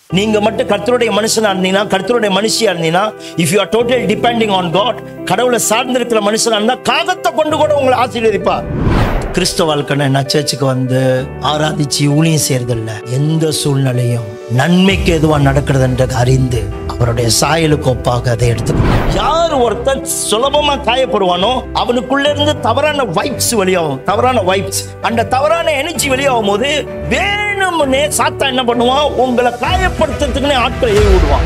நீங்க மட்டும் கர்த்தருடைய மனுஷனா இருந்தீங்கன்னா கர்த்தருடைய மனுஷியா இருந்தீங்கன்னா if you are total depending on God கடவுளை சார்ந்திருக்கிற மனுஷனா இருந்தா காகத்தை கொண்டு கூட உங்களை ஆசீர்வதிப்பார் கிறிஸ்தவ வாழ்க்கை நான் சர்ச்சுக்கு வந்து ஆராதிச்சு ஊழியம் செய்யறதில்ல எந்த சூழ்நிலையும் நன்மைக்கு எதுவா நடக்கிறதுன்ற அறிந்து அவருடைய சாயலுக்கு ஒப்பாக அதை எடுத்துக்கணும் யார் ஒருத்தன் சுலபமா காயப்படுவானோ அவனுக்குள்ள இருந்து தவறான வைப்ஸ் வெளியாகும் தவறான வைப்ஸ் அந்த தவறான எனர்ஜி வெளியாகும் போது வேணும்னே சாத்தா என்ன பண்ணுவான் உங்களை காயப்படுத்துறதுக்குன்னே ஆட்களை ஏவி விடுவான்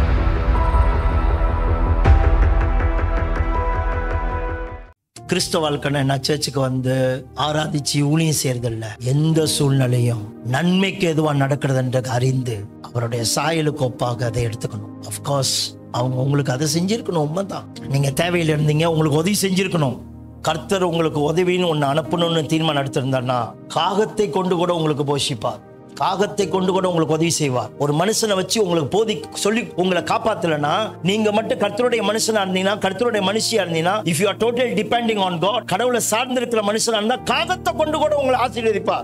கிறிஸ்தவ வாழ்க்கை நான் சர்ச்சுக்கு வந்து ஆராதிச்சு ஊழியம் செய்யறதில்ல எந்த சூழ்நிலையும் நன்மைக்கு எதுவா நடக்கிறதுன்ற அறிந்து அவருடைய சாயலுக்கு ஒப்பாக அதை எடுத்துக்கணும் அஃப்கோர்ஸ் அவங்க உங்களுக்கு அதை செஞ்சிருக்கணும் உண்மைதான் நீங்க தேவையில இருந்தீங்க உங்களுக்கு உதவி செஞ்சிருக்கணும் கர்த்தர் உங்களுக்கு உதவின்னு ஒன்று அனுப்பணும்னு தீர்மானம் எடுத்திருந்தாருன்னா காகத்தை கொண்டு கூட உங்களுக்கு போஷிப்பார் காகத்தை கொண்டு கூட உங்களுக்கு உதவி செய்வார் ஒரு மனுஷனை வச்சு உங்களுக்கு போதி சொல்லி உங்களை காப்பாத்தலனா நீங்க மட்டும் கர்த்தருடைய மனுஷனா இருந்தீங்கன்னா கர்த்தருடைய மனுஷியா இருந்தீங்கன்னா if you are total depending on God கடவுளை சார்ந்திருக்கிற மனுஷனா இருந்தா காகத்தை கொண்டு கூட உங்களை ஆசீர்வதிப்பார்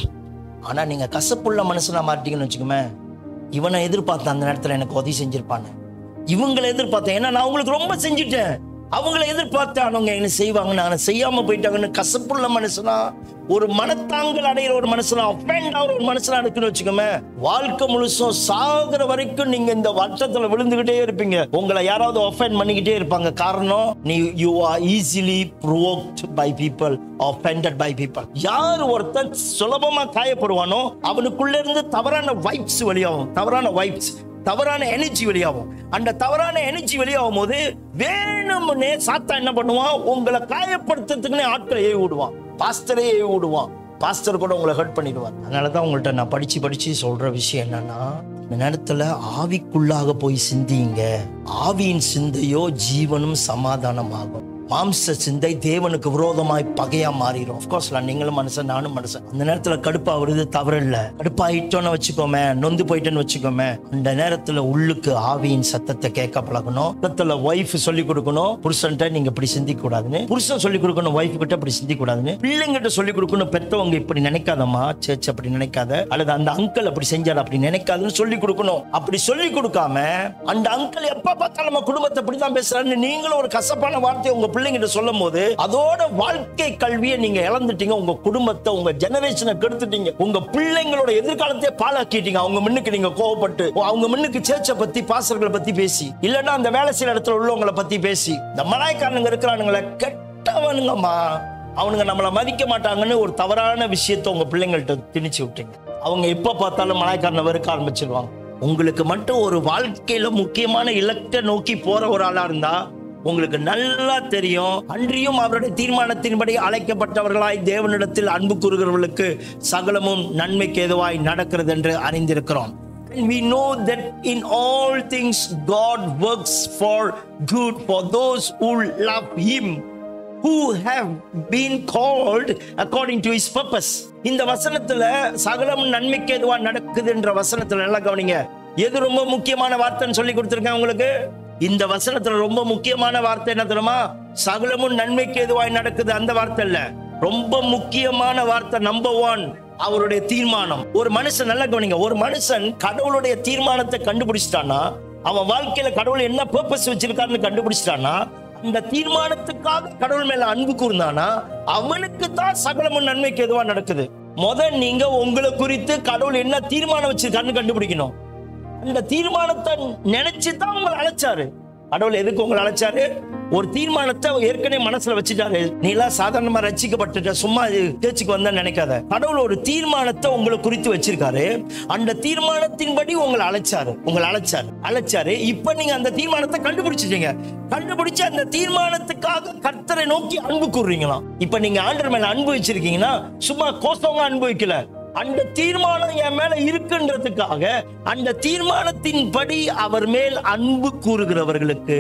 ஆனா நீங்க கசப்புள்ள மனுஷனா மாட்டீங்கன்னு வச்சுக்கோமே இவனை எதிர்பார்த்த அந்த நேரத்துல எனக்கு உதவி செஞ்சிருப்பானு இவங்களை எதிர்பார்த்தேன் ஏன்னா நான் உங்களுக்கு ரொம்ப செஞ்சுட்டேன் அவங்களை எதிர்பார்த்தேன் அவங்க என்ன செய்வாங்க நான் செய்யாம போயிட்டாங்கன்னு கசப்புள்ள மனுஷனா ஒரு மனத்தாங்கல் அடையிற ஒரு மனுஷனா அஃபெண்ட் ஆகிற ஒரு மனுஷனா இருக்குன்னு வச்சுக்கோமே வாழ்க்கை முழுசும் சாகுற வரைக்கும் நீங்க இந்த வருஷத்துல விழுந்துகிட்டே இருப்பீங்க உங்களை யாராவது ஒஃபெண்ட் பண்ணிக்கிட்டே இருப்பாங்க காரணம் நீ you are easily provoked by people offended by people யார் ஒருத்தன் சுலபமா காயப்படுவானோ அவனுக்குள்ள இருந்து தவறான வைப்ஸ் வெளியாகும் தவறான வைப்ஸ் தவறான எனர்ஜி வெளியாகும் அந்த தவறான எனர்ஜி வெளியாகும் போது வேணும்னே சாத்தா என்ன பண்ணுவான் உங்களை காயப்படுத்துறதுக்குன்னே ஆட்களை ஏவி விடுவான் பாஸ்டரே ஏவி விடுவான் பாஸ்டர் கூட உங்களை ஹர்ட் பண்ணிடுவார் அதனால தான் உங்கள்கிட்ட நான் படிச்சு படிச்சு சொல்ற விஷயம் என்னன்னா இந்த நேரத்துல ஆவிக்குள்ளாக போய் சிந்திங்க ஆவியின் சிந்தையோ ஜீவனும் சமாதானமாகும் மாம்ச சிந்தை தேவனுக்கு விரோதமாய் பகையா மாறிடும் அஃப்கோர்ஸ் நீங்களும் மனுஷன் நானும் மனுஷன் அந்த நேரத்துல கடுப்பா வருது தவறு இல்ல கடுப்பாயிட்டோன்னு வச்சுக்கோமே நொந்து போயிட்டேன்னு வச்சுக்கோமே அந்த நேரத்துல உள்ளுக்கு ஆவியின் சத்தத்தை கேட்க பழகணும் சத்தத்துல ஒய்ஃப் சொல்லி கொடுக்கணும் புருஷன்ட்ட நீங்க இப்படி சிந்திக்க கூடாதுன்னு புருஷன் சொல்லி கொடுக்கணும் ஒய்ஃப் கிட்ட இப்படி சிந்திக்க கூடாதுன்னு பிள்ளைங்கிட்ட சொல்லி கொடுக்கணும் பெத்தவங்க இப்படி நினைக்காதம்மா சேச்சு அப்படி நினைக்காத அல்லது அந்த அங்கிள் அப்படி செஞ்சாரு அப்படி நினைக்காதுன்னு சொல்லி கொடுக்கணும் அப்படி சொல்லி கொடுக்காம அந்த அங்கிள் எப்ப பார்த்தாலும் நம்ம குடும்பத்தை இப்படிதான் பேசுறாருன்னு நீங்களும் ஒரு கசப்பான வார்த்தையை உங்க பிள்ளைங்கிட்ட சொல்லும் போது அதோட வாழ்க்கை கல்வியை நீங்க இழந்துட்டீங்க உங்க குடும்பத்தை உங்க ஜெனரேஷனை கெடுத்துட்டீங்க உங்க பிள்ளைங்களோட எதிர்காலத்தையே பாழாக்கிட்டீங்க அவங்க முன்னுக்கு நீங்க கோவப்பட்டு அவங்க முன்னுக்கு சேச்சை பத்தி பாசர்களை பத்தி பேசி இல்லன்னா அந்த வேலை செய்யற இடத்துல உள்ளவங்களை பத்தி பேசி இந்த மலாய்க்காரனுங்க இருக்கிறானுங்களே கெட்டவனுங்கம்மா அவனுங்க நம்மளை மதிக்க மாட்டாங்கன்னு ஒரு தவறான விஷயத்தை உங்க பிள்ளைங்கள்ட்ட திணிச்சு விட்டீங்க அவங்க எப்ப பார்த்தாலும் மலாய்க்காரனை வெறுக்க ஆரம்பிச்சிருவாங்க உங்களுக்கு மட்டும் ஒரு வாழ்க்கையில முக்கியமான இலக்கை நோக்கி போற ஒரு ஆளா இருந்தா உங்களுக்கு நல்லா தெரியும் அன்றியும் அவருடைய தீர்மானத்தின்படி அழைக்கப்பட்டவர்களாய் தேவனிடத்தில் அன்பு கூறுகிறவர்களுக்கு சகலமும் நன்மைக்கு எதுவாய் நடக்கிறது என்று அறிந்திருக்கிறோம் And we know that in all things God works for good for those who love Him, who have been called according to His purpose. இந்த வசனத்துல சகலம் நன்மைக்கு எதுவா நடக்குதுன்ற வசனத்துல நல்லா கவனிங்க எது ரொம்ப முக்கியமான வார்த்தைன்னு சொல்லி கொடுத்திருக்கேன் உங்களுக்கு இந்த வசனத்துல ரொம்ப முக்கியமான வார்த்தை என்ன தெரியுமா சகலமும் நன்மைக்கு எதுவாய் நடக்குது அந்த வார்த்தை இல்ல ரொம்ப முக்கியமான வார்த்தை நம்பர் ஒன் அவருடைய தீர்மானம் ஒரு மனுஷன் நல்லா கவனிங்க ஒரு மனுஷன் கடவுளுடைய தீர்மானத்தை கண்டுபிடிச்சிட்டானா அவன் வாழ்க்கையில கடவுள் என்ன பர்பஸ் வச்சிருக்காருன்னு கண்டுபிடிச்சிட்டானா அந்த தீர்மானத்துக்காக கடவுள் மேல அன்பு கூர்ந்தானா அவனுக்கு தான் சகலமும் நன்மைக்கு எதுவா நடக்குது முத நீங்க உங்களை குறித்து கடவுள் என்ன தீர்மானம் வச்சிருக்காருன்னு கண்டுபிடிக்கணும் அந்த தீர்மானத்தை நினைச்சு தான் உங்களை அழைச்சாரு கடவுள் எதுக்கு உங்களை அழைச்சாரு ஒரு தீர்மானத்தை ஏற்கனவே மனசுல வச்சுட்டாரு நீலாம் சாதாரணமா ரசிக்கப்பட்டுட்ட சும்மா பேச்சுக்கு வந்தா நினைக்காத கடவுள் ஒரு தீர்மானத்தை உங்களை குறித்து வச்சிருக்காரு அந்த தீர்மானத்தின்படி உங்களை அழைச்சாரு உங்களை அழைச்சாரு அழைச்சாரு இப்ப நீங்க அந்த தீர்மானத்தை கண்டுபிடிச்சிட்டீங்க கண்டுபிடிச்சு அந்த தீர்மானத்துக்காக கர்த்தரை நோக்கி அன்பு கூறுறீங்களாம் இப்ப நீங்க ஆண்டர் மேல அன்பு வச்சிருக்கீங்கன்னா சும்மா கோசவங்க அன்பு வைக்கல அந்த தீர்மானம் என் மேல இருக்குன்றதுக்காக அந்த தீர்மானத்தின்படி அவர் மேல் அன்பு கூறுகிறவர்களுக்கு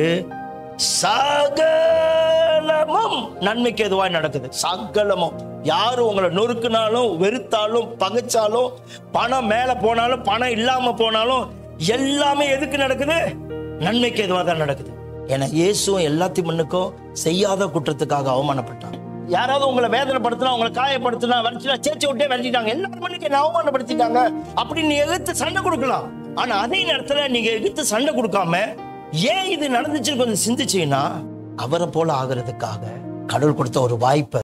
சகலமும் நன்மைக்கு எதுவாய் நடக்குது சகலமும் யாரு உங்களை நொறுக்குனாலும் வெறுத்தாலும் பகைச்சாலும் பணம் மேல போனாலும் பணம் இல்லாம போனாலும் எல்லாமே எதுக்கு நடக்குது நன்மைக்கு எதுவாக தான் நடக்குது ஏன்னா இயேசுவும் எல்லாத்தையும் முன்னுக்கும் செய்யாத குற்றத்துக்காக அவமானப்பட்டான் யாராவது உங்களை வேதனைப்படுத்தினா உங்களை காயப்படுத்தினா வரைச்சுனா சேர்ச்சி விட்டே விரட்டிட்டாங்க எல்லாரும் மணிக்கு என்ன அவமானப்படுத்திட்டாங்க அப்படின்னு நீ எதிர்த்து சண்டை கொடுக்கலாம் ஆனா அதே நேரத்துல நீங்க எதிர்த்து சண்டை கொடுக்காம ஏன் இது நடந்துச்சுன்னு கொஞ்சம் சிந்திச்சீங்கன்னா அவரை போல ஆகிறதுக்காக கடவுள் கொடுத்த ஒரு வாய்ப்பை